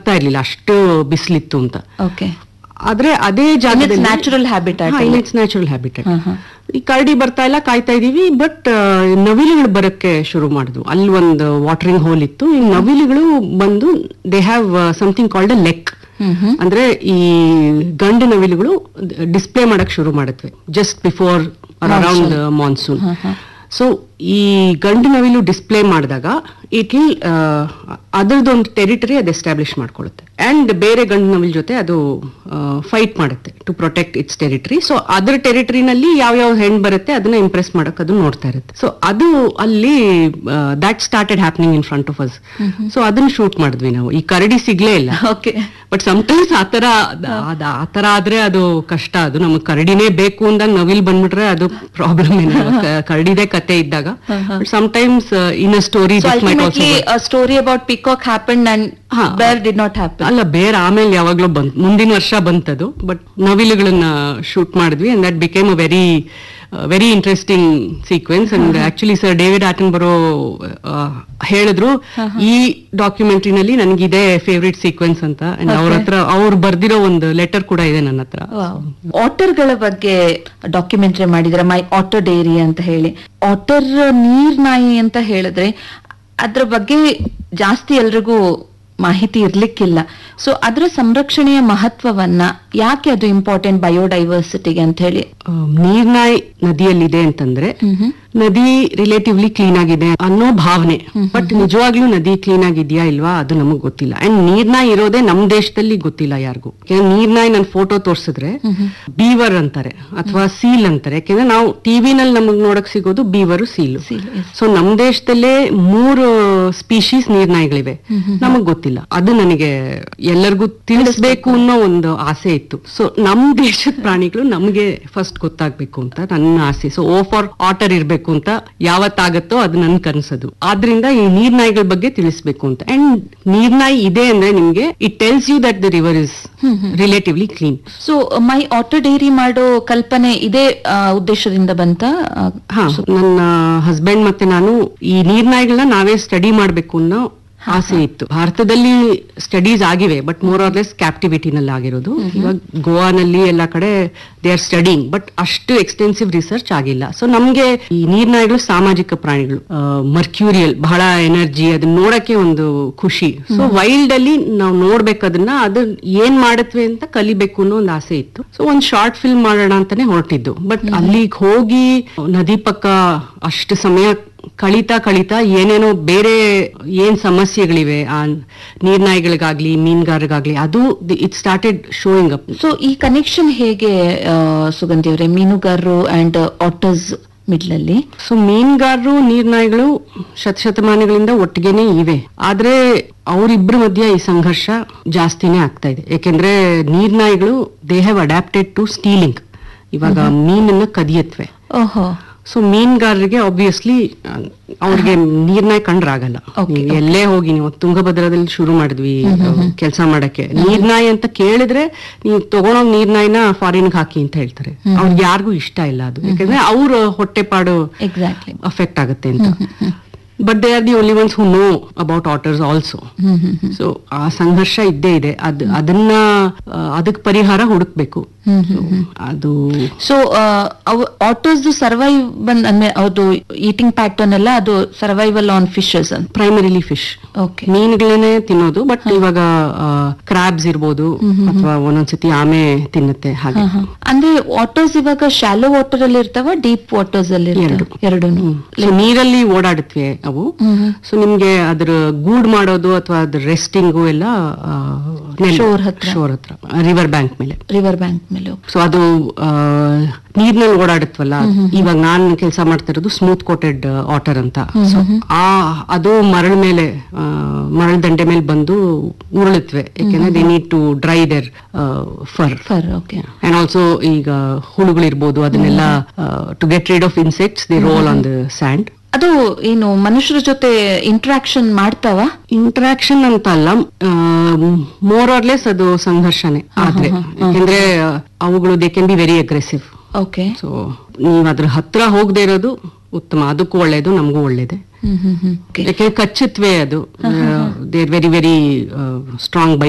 ಬರ್ತಾ ಇರ್ಲಿಲ್ಲ ಅಷ್ಟು ಬಿಸಿಲಿತ್ತು ಅಂತ ಓಕೆ ಆದ್ರೆ ಅದೇ ಜಾಗದಲ್ಲಿ natural habitat it's natural habitat ಹಾ, ಹಾ. ಈ ಕರಡಿ ಬರ್ತಾ ಇಲ್ಲ ಕಾಯ್ತಾ ಇದೀವಿ ಬಟ್ ನವಿಲುಗಳು ಬರಕ್ಕೆ ಶುರು ಮಾಡಿದ್ವು ಅಲ್ಲಿ ಒಂದು ವಾಟರಿಂಗ್ ಹೋಲ್ ಇತ್ತು ಈ ನವಿಲುಗಳು ಬಂದು they have something called a lek ಅಂದ್ರೆ ಈ ಗಂಡು ನವಿಲುಗಳು ಡಿಸ್ಪ್ಲೇ ಮಾಡಕ್ ಶುರು ಮಾಡುತ್ತವೆ just before around monsoon so ಈ ಗಂಡು ನವಿಲು ಡಿಸ್ಪ್ಲೇ ಮಾಡಿದಾಗ ಇಟ್ ವಿಲ್ ಅದರದೊಂದು ಟೆರಿಟರಿ ಅದು ಎಸ್ಟಾಬ್ಲಿಷ್ ಮಾಡ್ಕೊಳ್ಳುತ್ತೆ ಅಂಡ್ ಬೇರೆ ಗಂಡು ನವಿಲ್ ಜೊತೆ ಅದು ಫೈಟ್ ಮಾಡುತ್ತೆ to protect its territory so ಅದರ ಟೆರಿಟರಿನಲ್ಲಿ ಯಾವ ಹೆಣ್ಣು ಬರುತ್ತೆ ಅದನ್ನ ಇಂಪ್ರೆಸ್ ಮಾಡಕ್ ಅದು ನೋಡ್ತಾ ಇರುತ್ತೆ ಸೊ ಅದು ಅಲ್ಲಿ that started happening in front of us so ಅದನ್ನ ಶೂಟ್ ಮಾಡಿದ್ವಿ ನಾವು ಈ ಕರಡಿ ಸಿಗ್ಲೇ ಇಲ್ಲ ಓಕೆ ಬಟ್ ಸಮಟೈಮ್ಸ್ ಆತರ ಅದ್- ಆತರ ಆದ್ರೆ ಅದು ಕಷ್ಟ ಅದು ನಮಗ್ ಕರಡಿನೇ ಬೇಕು ಅಂದಾಗ ನವಿಲ್ ಬಂದ್ಬಿಟ್ರೆ ಅದು ಪ್ರಾಬ್ಲಮ್ ಏನಿಲ್ಲ ಕ- ಕರಡಿದೇ ಕತೆ ಇದ್ದಾಗ sometimes in a story so ultimately story about peacock happen and ಹಾ. ಬೇರ್ ಡಿಡ್ ನಾಟ್ ಹ್ಯಾಪನ್ ಅಲ್ಲ ಬೇರೆ ಆಮೇಲೆ ಯಾವಾಗ್ಲೂ ಬಂತ್ ಮುಂದಿನ ವರ್ಷ ಬಂತದು ಬಟ್ ನವಿಲುಗಳನ್ನ ಶೂಟ್ ಮಾಡಿದ್ವಿ and that became a very very interesting sequence and actually sir David Attenborough ಹೇಳಿದ್ರು ಈ ಡಾಕ್ಯುಮೆಂಟ್ರಿನಲ್ಲಿ ನನಗಿದೆ ಫೇವ್ರೆಟ್ ಸೀಕ್ವೆನ್ಸ್ ಅಂತ ಅಂಡ್ ಅವ್ರ ಹತ್ರ ಅವ್ರು ಬರ್ದಿರೋ ಒಂದು ಲೆಟರ್ ಕೂಡ ಇದೆ ನನ್ನ ಹತ್ರ ಆಟರ್ಗಳ ಬಗ್ಗೆ ಡಾಕ್ಯುಮೆಂಟರಿ ಮಾಡಿದ್ರೆ ಮೈ ಆಟರ್ ಡೈರಿ ಅಂತ ಹೇಳಿ ಆಟರ್ ನೀರ್ ನಾಯಿ ಅಂತ ಹೇಳಿದ್ರೆ ಅದ್ರ ಬಗ್ಗೆ ಜಾಸ್ತಿ ಎಲ್ರಿಗೂ ಮಾಹಿತಿ ಇರ್ಲಿಕ್ಕಿಲ್ಲ ಸೊ ಅದರ ಸಂರಕ್ಷಣೆಯ ಮಹತ್ವವನ್ನ ಯಾಕೆ ಅದು ಇಂಪಾರ್ಟೆಂಟ್ ಬಯೋಡೈವರ್ಸಿಟಿಗೆ ಅಂತ ಹೇಳಿ ನೀರ್ನಾಯ್ ನದಿಯಲ್ಲಿದೆ ಅಂತಂದ್ರೆ ನದಿ ರಿಲೇಟಿವ್ಲಿ ಕ್ಲೀನ್ ಆಗಿದೆ ಅನ್ನೋ ಭಾವನೆ ಬಟ್ ನಿಜವಾಗ್ಲೂ ನದಿ ಕ್ಲೀನ್ ಆಗಿದ್ಯಾ ಇಲ್ವಾ ಅದು ನಮಗ್ ಗೊತ್ತಿಲ್ಲ ಅಂಡ್ ನೀರ್ನಾಯ್ ಇರೋದೇ ನಮ್ ದೇಶದಲ್ಲಿ ಗೊತ್ತಿಲ್ಲ ಯಾರಿಗೂ ನೀರ್ನಾಯ್ ನನ್ ಫೋಟೋ ತೋರ್ಸಿದ್ರೆ ಬೀವರ್ ಅಂತಾರೆ ಅಥವಾ ಸೀಲ್ ಅಂತಾರೆ ಯಾಕೆಂದ್ರೆ ನಾವು ಟಿವಿನಲ್ಲಿ ನಮಗ್ ನೋಡಕ್ ಸಿಗೋದು ಬೀವರು ಸೀಲು ಸೊ ನಮ್ ದೇಶದಲ್ಲೇ ಮೂರು ಸ್ಪೀಶೀಸ್ ನೀರ್ನಾಯಿಗಳಿವೆ ನಮಗ್ ಗೊತ್ತಿಲ್ಲ ಅದು ನನಗೆ ಎಲ್ಲರಿಗೂ ತಿಳಿಸ್ಬೇಕು ಅನ್ನೋ ಒಂದು ಆಸೆ ಇತ್ತು ಸೊ ನಮ್ ದೇಶದ ಪ್ರಾಣಿಗಳು ನಮ್ಗೆ ಫಸ್ಟ್ ಗೊತ್ತಾಗ್ಬೇಕು ಅಂತ ನನ್ನ ಆಸೆ ಸೊ ಓ ಫಾರ್ ಆಟರ್ ಇರ್ಬೇಕು ಅಂತ ಯಾವತ್ತಾಗತ್ತೋ ಅದು ನನ್ ಕನ್ಸದು ಆದ್ರಿಂದ ಈ ನೀರ್ನಾಯಿಗಳ ಬಗ್ಗೆ ತಿಳಿಸ್ಬೇಕು ಅಂತ ಅಂಡ್ ನೀರ್ನಾಯಿ ಇದೆ ಅಂದ್ರೆ ನಿಮ್ಗೆ it tells you that the river is relatively clean so my otter diary ಮಾಡೋ ಕಲ್ಪನೆ ಇದೇ ಆ, ಉದ್ದೇಶದಿಂದ ಬಂತ ಆ, ಹಾ ನನ್ನ ಹಸ್ಬೆಂಡ್ ಮತ್ತೆ ನಾನು ಈ ನೀರ್ನಾಯಿಗಳನ್ನ ನಾವೇ ಸ್ಟಡಿ ಮಾಡ್ಬೇಕು ಅನ್ನೋ ಆಸೆ ಇತ್ತು ಭಾರತದಲ್ಲಿ ಸ್ಟಡೀಸ್ ಆಗಿವೆ ಬಟ್ ಮೋರ್ ಆರ್ ಲೆಸ್ ಕ್ಯಾಪ್ಟಿವಿಟಿನಲ್ಲಿ ಆಗಿರೋದು ಇವಾಗ ಗೋವಾನಲ್ಲಿ ಎಲ್ಲ ಕಡೆ ದೇ ಆರ್ ಸ್ಟಡಿಂಗ್ ಬಟ್ ಅಷ್ಟು ಎಕ್ಸ್ಟೆನ್ಸಿವ್ ರಿಸರ್ಚ್ ಆಗಿಲ್ಲ ಸೊ ನಮ್ಗೆ ಈ ನೀರ್ನಾಯಿಗಳು ಸಾಮಾಜಿಕ ಪ್ರಾಣಿಗಳು ಮರ್ಕ್ಯೂರಿಯಲ್ ಬಹಳ ಎನರ್ಜಿ ಅದನ್ನ ನೋಡಕ್ಕೆ ಒಂದು ಖುಷಿ ಸೊ ವೈಲ್ಡ್ ಅಲ್ಲಿ ನಾವು ನೋಡ್ಬೇಕು ಅದನ್ನ ಅದು ಏನ್ ಮಾಡತ್ವೆ ಅಂತ ಕಲಿಬೇಕು ಅನ್ನೋ ಒಂದು ಆಸೆ ಇತ್ತು ಸೊ ಒಂದ್ ಶಾರ್ಟ್ ಫಿಲ್ಮ್ ಮಾಡೋಣ ಅಂತಾನೆ ಹೊರಟಿದ್ದು ಬಟ್ ಅಲ್ಲಿಗೆ ಹೋಗಿ ನದಿ ಪಕ್ಕ ಅಷ್ಟು ಸಮಯ ಕಳೀತಾ ಕಳೀತಾ ಏನೇನೋ ಬೇರೆ ಏನ್ ಸಮಸ್ಯೆಗಳಿವೆ ಆ ನೀರ್ನಾಯಿಗಳಿಗಾಗ್ಲಿ ಮೀನ್ಗಾರಿಗಾಗ್ಲಿ ಅದು it started showing up so ಈ ಕನೆಕ್ಷನ್ ಹೇಗೆ ಆ, ಸುಗಂಧಿ ಅವರೇ ಮೀನುಗಾರರು ಅಂಡ್ ಆಟರ್ಸ್ ಮಿಡ್ಲಲ್ಲಿ ಸೊ ಮೀನುಗಾರರು ನೀರ್ನಾಯಿಗಳು ಶತಶತಮಾನಗಳಿಂದ ಒಟ್ಟಿಗೆನೆ ಇವೆ ಆದ್ರೆ ಅವರಿಬ್ಬರ ಮಧ್ಯ ಈ ಸಂಘರ್ಷ ಜಾಸ್ತಿನೇ ಆಗ್ತಾ ಇದೆ ಯಾಕೆಂದ್ರೆ ನೀರ್ನಾಯಿಗಳು they have adapted to stealing ಇವಾಗ ಮೀನನ್ನ ಕದಿಯತ್ವೆ ಓಹೋ ಸೊ ಮೀನುಗಾರರಿಗೆ ಆಬ್ವಿಯಸ್ಲಿ ಅವ್ರಿಗೆ ನೀರ್ನಾಯಿ ಕಂಡ್ರಾಗಲ್ಲ ನೀವು ಎಲ್ಲೇ ಹೋಗಿ ನೀವು ತುಂಗಭದ್ರದಲ್ಲಿ ಶುರು ಮಾಡಿದ್ವಿ ಕೆಲಸ ಮಾಡಕ್ಕೆ ನೀರ್ನಾಯಿ ಅಂತ ಕೇಳಿದ್ರೆ ನೀವು ತಗೊಂಡೋಗ್ ನೀರ್ನಾಯಿನ ಫಾರಿನ್ ಹಾಕಿ ಅಂತ ಹೇಳ್ತಾರೆ ಅವ್ರಿಗೆ ಯಾರಿಗೂ ಇಷ್ಟ ಇಲ್ಲ ಅದು ಯಾಕಂದ್ರೆ ಅವ್ರ ಹೊಟ್ಟೆಪಾಡು ಎಕ್ಸಾಕ್ಟ್ಲಿ ಅಫೆಕ್ಟ್ ಆಗುತ್ತೆ ಅಂತ but they are the only ones who know about otters also so ಆ ಸಂಘರ್ಷ ಇದ್ದೇ ಇದೆ ಅದ್ ಅದನ್ನ ಆ, ಅದಕ್ ಪರಿಹಾರ ಹುಡುಕ್ಬೇಕು So, ಅದು ಸೊ ಆಟೋಸ್ ಸರ್ವೈವ್ ಬಂದ್ ಅಂದ್ರೆ ಅದು ಈಟಿಂಗ್ ಪ್ಯಾಟರ್ನ್ ಎಲ್ಲ ಅದು ಸರ್ವೈವಲ್ ಆನ್ ಫಿಶಸ್ ಅಂತ ಪ್ರೈಮರಿಲಿ ಫಿಶ್ ಓಕೆ ಮೀನುಗಳನ್ನೇ ತಿನ್ನೋದು ಬಟ್ ಇವಾಗ ಕ್ರಾಬ್ಸ್ ಇರ್ಬೋದು ಅಥವಾ ಒಂದೊಂದ್ಸತಿ ಆಮೆ ತಿನ್ನುತ್ತೆ ಹಾಗೆ ಅಂದ್ರೆ ವಾಟರ್ಸ್ ಇವಾಗ ಶಾಲೋ ವಾಟರ್ ಅಲ್ಲಿ ಇರ್ತಾವ ಡೀಪ್ ವಾಟರ್ಸ್ ಅಲ್ಲಿ ಇರ್ತಾವ ಎರಡು So, ನೀರಲ್ಲಿ ಓಡಾಡುತ್ತವೆ ಅವು ಸೊ ನಿಮ್ಗೆ ಅದ್ರ ಗೂಡ್ ಮಾಡೋದು ಅಥವಾ ಅದ್ರ ರೆಸ್ಟಿಂಗು ಎಲ್ಲ Shore ಹತ್ರ. ಶೋರ್ ಹತ್ರ ರಿವರ್ ಬ್ಯಾಂಕ್ ಮೇಲೆ ರಿವರ್ ಬ್ಯಾಂಕ್ ಮೇಲೆ ಸೊ ಅದು ಆ, ನೀರ್ನಲ್ಲಿ ಓಡಾಡುತ್ತವಲ್ಲ ಇವಾಗ ನಾನ್ ಕೆಲಸ ಮಾಡ್ತಾ ಇರೋದು ಸ್ಮೂತ್ ಕೋಟೆಡ್ ವಾಟರ್ ಅಂತ ಸೊ ಆ ಅದು ಮರಳ ಮೇಲೆ ಆ, ಮರಳ ದಂಡೆ ಮೇಲೆ ಬಂದು ಉರುಳುತ್ತವೆ ಯಾಕೆಂದ್ರೆ they need to dry their fur fur okay and also ಈಗ ಹುಳುಗಳಿರ್ಬೋದು ಅದನ್ನೆಲ್ಲ to get rid of insects the roll on the sand ಅದು ಏನು ಮನುಷ್ಯರ ಜೊತೆ ಇಂಟ್ರಾಕ್ಷನ್ ಮಾಡ್ತಾವ ಇಂಟ್ರಾಕ್ಷನ್ ಅಂತ ಅಲ್ಲ ಮೋರ್ ಆರ್ ಲೆಸ್ ಅದು ಸಂಘರ್ಷನೇ ಆದ್ರೆ ಯಾಕೆಂದ್ರೆ ಆ, ಅವುಗಳು they can be very aggressive okay so ನೀವ್ ಅದ್ರ ಹತ್ರ ಹೋಗದೆ ಇರೋದು ಉತ್ತಮ ಅದಕ್ಕೂ ಒಳ್ಳೇದು ನಮಗೂ ಒಳ್ಳೇದೆ ಹ್ಮ್ ಹ್ಮ್ ಹ್ಮ್ ಯಾಕೆ ಕಚ್ಚುತ್ತವೆ ಅದು they very very strong by